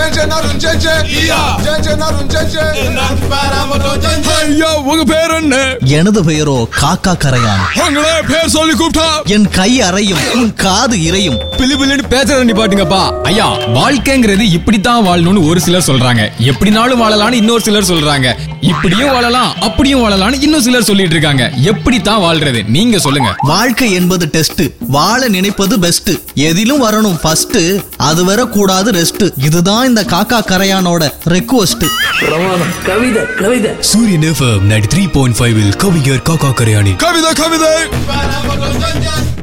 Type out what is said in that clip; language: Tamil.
ஐயா உங்க பேர் என்ன எனது பெயரோ காக்கா கரையான் உங்களே பேர் சொல்லி கூப்பிட்டா என் கை அறையும் உன் காது இறையும் பிளி பிள்ளைன்னு பேசுறத நிப்பாட்டுங்கப்பா ஐயா வாழ்க்கைங்கிறது இப்படித்தான் வாழணும்னு ஒரு சிலர் சொல்றாங்க எப்படினாலும் வாழலாம்னு இன்னொரு சிலர் சொல்றாங்க இப்படியும் வாழலாம் அப்படியும் வாழலாம்னு இன்னும் சிலர் சொல்லிட்டு இருக்காங்க எப்படித்தான் வாழ்றது நீங்க சொல்லுங்க வாழ்க்கை என்பது டெஸ்ட் வாழ நினைப்பது பெஸ்ட் எதிலும் வரணும் ஃபர்ஸ்ட் அது வர கூடாது ரெஸ்ட் இதுதான் இந்த காக்கா கரையானோட ரெக்வஸ்ட் பிரமாதம் கவிதை கவிதை Suryan FM ninety three point five கவிஞர் காக்கா கரையாணி கவிதை கவிதை